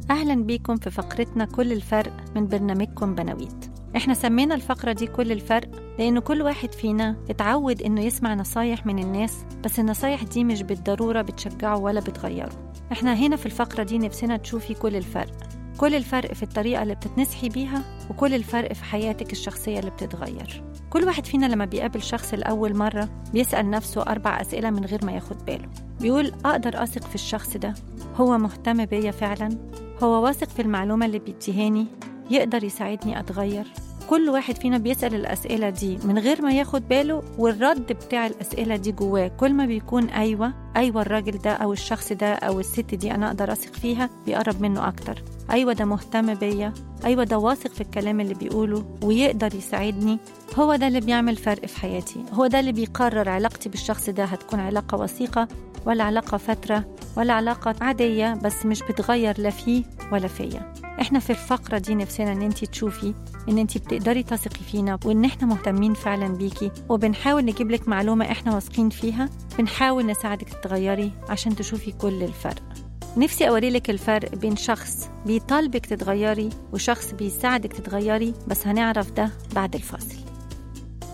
أهلا بيكم في فقرتنا كل الفرق من برنامجكم بناويت احنا سمينا الفقرة دي كل الفرق لأن كل واحد فينا اتعود إنه يسمع نصايح من الناس بس النصايح دي مش بالضرورة بتشجعه ولا بتغيره احنا هنا في الفقرة دي نفسنا تشوفي كل الفرق كل الفرق في الطريقة اللي بتتنصحي بيها وكل الفرق في حياتك الشخصية اللي بتتغير كل واحد فينا لما بيقابل شخص لأول مرة بيسأل نفسه أربع أسئلة من غير ما ياخد باله بيقول أقدر أثق في الشخص ده هو مهتم بيا فعلا هو واثق في المعلومة اللي بيديهاني يقدر يساعدني أتغير كل واحد فينا بيسأل الأسئلة دي من غير ما ياخد باله والرد بتاع الأسئلة دي جواه كل ما بيكون أيوة أيوة الراجل ده أو الشخص ده أو الست دي أنا أقدر أثق فيها بيقرب منه أكتر أيوة ده مهتم بيا أيوة ده واثق في الكلام اللي بيقوله ويقدر يساعدني هو ده اللي بيعمل فرق في حياتي هو ده اللي بيقرر علاقتي بالشخص ده هتكون علاقة وثيقة ولا علاقة فترة ولا علاقة عادية بس مش بتغير لا فيه ولا فيا احنا في الفقرة دي نفسنا ان انت تشوفي ان انت بتقدري تثقي فينا وان احنا مهتمين فعلا بيكي وبنحاول نجيب لك معلومة احنا واثقين فيها بنحاول نساعدك تتغيري عشان تشوفي كل الفرق نفسي أوري لك الفرق بين شخص بيطالبك تتغيري وشخص بيساعدك تتغيري بس هنعرف ده بعد الفاصل